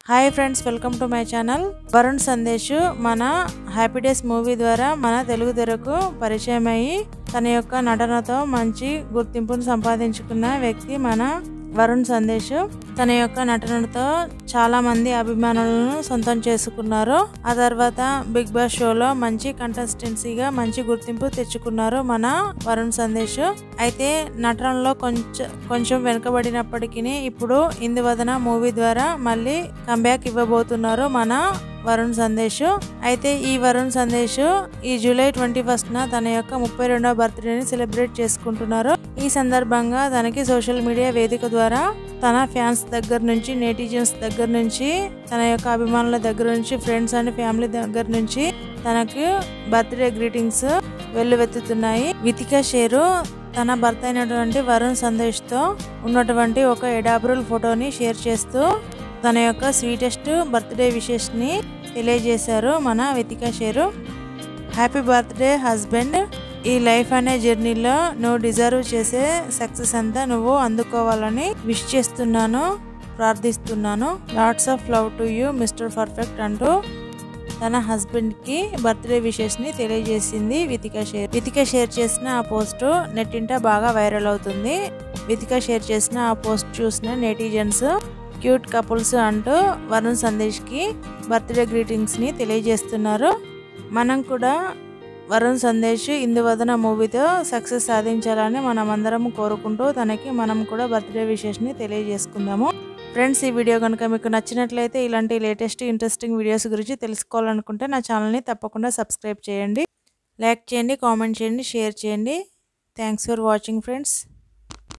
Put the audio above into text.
hi friends welcome to my channel Varun Sandesh మన happy days movie ద్వారా మన తెలుగు తెరకు పరిచయం అయ్యి తన యొక్క నటనతో మంచి గుర్తింపును సంపాదించుకున్న వ్యక్తి మన వరుణ్ సందేశ్ తన యొక్క నటనతో చాలా మంది అభిమానులను సొంతం చేసుకున్నారు ఆ తర్వాత బిగ్ బాస్ షోలో మంచి కంటెస్టెన్సీగా మంచి గుర్తింపు తెచ్చుకున్నారు మన వరుణ్ సందేశ్ అయితే నటనలో కొంచెం కొంచెం వెనుకబడినప్పటికీ ఇప్పుడు ఇందువదన మూవీ ద్వారా మళ్ళీ కంబ్యాక్ ఇవ్వబోతున్నారు మన వరుణ్ సందేశ్ అయితే ఈ వరుణ్ సందేశ్ ఈ జూలై ట్వంటీ ఫస్ట్ న తన యొక్క ముప్పై రెండవ బర్త్డేని సెలబ్రేట్ చేసుకుంటున్నారు ఈ సందర్భంగా తనకి సోషల్ మీడియా వేదిక ద్వారా తన ఫ్యాన్స్ దగ్గర నుంచి నెటిజన్స్ దగ్గర నుంచి తన యొక్క అభిమానుల దగ్గర నుంచి ఫ్రెండ్స్ అండ్ ఫ్యామిలీ దగ్గర నుంచి తనకు బర్త్డే గ్రీటింగ్స్ వెల్లువెత్తుతున్నాయి వితిక షేరు తన భర్త అయినటువంటి వరుణ్ సందేశ్తో ఉన్నటువంటి ఒక ఎడాబ్రల్ ఫోటోని షేర్ చేస్తూ తన యొక్క స్వీటెస్ట్ బర్త్డే విషెస్ని తెలియజేశారు మన Vithika Sheru happy birthday husband ఈ లైఫ్ అనే జర్నీలో నువ్వు డిజర్వ్ చేసే సక్సెస్ అంతా నువ్వు అందుకోవాలని విష్ చేస్తున్నాను ప్రార్థిస్తున్నాను lots of love to you mister perfect అంటూ తన హస్బెండ్కి బర్త్డే విషెస్ని తెలియజేసింది వితిక షేర్ వితిక షేర్ చేసిన ఆ పోస్ట్ నెట్టింట బాగా వైరల్ అవుతుంది వితిక షేర్ చేసిన ఆ పోస్ట్ చూసిన నెటిజన్స్ క్యూట్ కపుల్స్ అంటూ వరుణ్ సందేశ్కి బర్త్డే గ్రీటింగ్స్ని తెలియజేస్తున్నారు మనం కూడా వరుణ్ సందేశ్ ఇందువదన మూవీతో సక్సెస్ సాధించాలని మనం అందరం కోరుకుంటూ తనకి మనం కూడా బర్త్డే విషెస్ని తెలియజేసుకుందాము ఫ్రెండ్స్ ఈ వీడియో కనుక మీకు నచ్చినట్లయితే ఇలాంటి లేటెస్ట్ ఇంట్రెస్టింగ్ వీడియోస్ గురించి తెలుసుకోవాలనుకుంటే నా ఛానల్ని తప్పకుండా సబ్స్క్రైబ్ చేయండి లైక్ చేయండి కామెంట్ చేయండి షేర్ చేయండి థ్యాంక్స్ ఫర్ వాచింగ్ ఫ్రెండ్స్